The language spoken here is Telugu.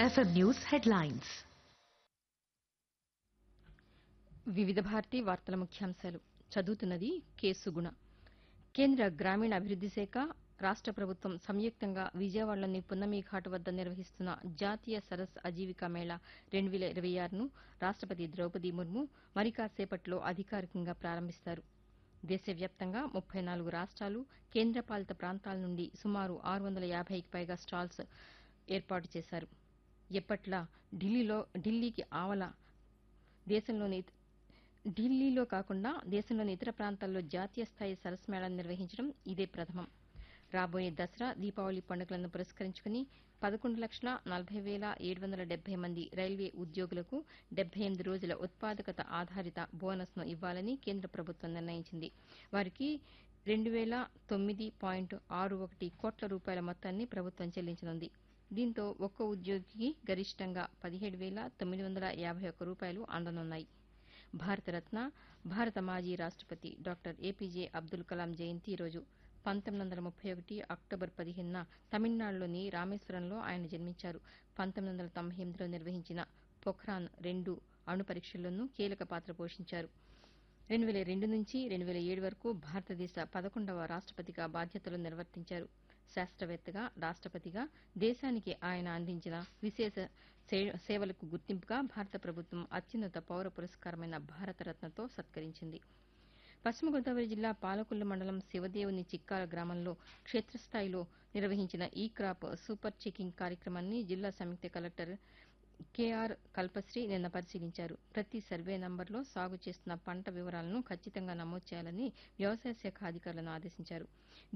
FM News headlines. వివిధ భారతి వార్తల ముఖ్యాంశాలు చదువుతున్నది కె సుగుణ కేంద్ర గ్రామీణ అభివృద్ది శాఖ రాష్ట ప్రభుత్వం సంయుక్తంగా విజయవాడలోని పున్నమి ఘాట్ వద్ద నిర్వహిస్తున్న జాతీయ సరస్ అజీవికా మేళా రెండు వేల ఇరవై ఆరును రాష్టపతి ద్రౌపది ముర్ము మరి కాసేపట్లో అధికారికంగా ప్రారంభిస్తారు దేశవ్యాప్తంగా ముప్పై నాలుగు రాష్ట్రాలు కేంద్రపాలిత ప్రాంతాల నుండి సుమారు ఆరు వందల యాభైకి పైగా స్టాల్స్ ఏర్పాటు చేశారు ఎప్పట్లా ఢిల్లీలో ఢిల్లీకి ఆవల దేశంలోని ఢిల్లీలో కాకుండా దేశంలోని ఇతర ప్రాంతాల్లో జాతీయ స్థాయి సరస్ మేళాను నిర్వహించడం ఇదే ప్రథమం రాబోయే దసరా దీపావళి పండుగలను పురస్కరించుకుని పదకొండు లక్షల నలభై వేల ఏడు వందల డెబ్బై మంది రైల్వే ఉద్యోగులకు డెబ్బై ఎనిమిది రోజుల ఉత్పాదకత ఆధారిత బోనస్ను ఇవ్వాలని కేంద్ర ప్రభుత్వం నిర్ణయించింది వారికి రెండు వేల తొమ్మిది పాయింట్ ఆరు ఒకటి కోట్ల రూపాయల మొత్తాన్ని ప్రభుత్వం చెల్లించనుంది దీంతో ఒక్కో ఉద్యోగికి గరిష్టంగా పదిహేడు వేల తొమ్మిది వందల యాభై ఒక్క రూపాయలు అందనున్నాయి భారతరత్న భారత మాజీ రాష్టపతి డాక్టర్ ఏపీజే అబ్దుల్ కలాం జయంతి ఈరోజు పంతొమ్మిది వందల ముప్పై ఒకటి అక్టోబర్ పదిహేనున తమిళనాడులోని రామేశ్వరంలో ఆయన జన్మించారు పంతొమ్మిది వందల తొంభై ఎనిమిదిలో నిర్వహించిన పొఖ్రాన్ రెండు అణు పరీక్షల్లోనూ కీలక పాత్ర పోషించారు రెండు వేల రెండు నుంచి రెండు వేల ఏడు వరకు భారతదేశ పదకొండవ రాష్టపతిగా బాధ్యతలు నిర్వర్తించారు శాస్త్రవేత్తగా రాష్టపతిగా దేశానికి ఆయన అందించిన విశేష సే- సేవలకు గుర్తింపుగా భారత ప్రభుత్వం అత్యున్నత పౌర పురస్కారమైన భారతరత్నతో సత్కరించింది పశ్చిమ గోదావరి జిల్లా పాలకొల్లు మండలం శివదేవుని చిక్కాల గ్రామంలో క్షేత్రస్థాయిలో నిర్వహించిన ఈ క్రాప్ సూపర్ చెకింగ్ కార్యక్రమాన్ని జిల్లా సంయుక్త కలెక్టర్ కేఆర్ కల్పశ్రీ నిన్న పరిశీలించారు ప్రతి సర్వే నంబర్లో సాగు చేస్తున్న పంట వివరాలను ఖచ్చితంగా నమోదు చేయాలని వ్యవసాయ శాఖ అధికారులను ఆదేశించారు